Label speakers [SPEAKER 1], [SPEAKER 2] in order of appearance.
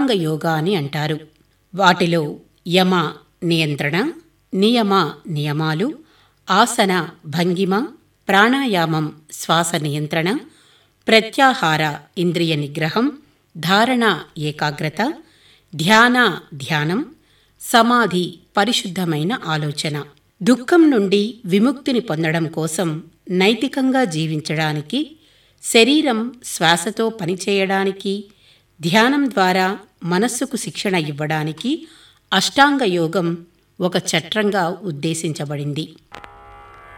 [SPEAKER 1] అష్టాంగ యోగా అని అంటారు వాటిలో యమ నియంత్రణ నియమ నియమాలు ఆసన భంగిమ ప్రాణాయామం శ్వాస నియంత్రణ ప్రత్యాహార ఇంద్రియ నిగ్రహం ధారణ ఏకాగ్రత ధ్యాన ధ్యానం సమాధి పరిశుద్ధమైన ఆలోచన దుఃఖం నుండి విముక్తిని పొందడం కోసం నైతికంగా జీవించడానికి శరీరం శ్వాసతో పనిచేయడానికి ధ్యానం ద్వారా మనస్సుకు శిక్షణ ఇవ్వడానికి అష్టాంగ యోగం ఒక చట్రంగా ఉద్దేశించబడింది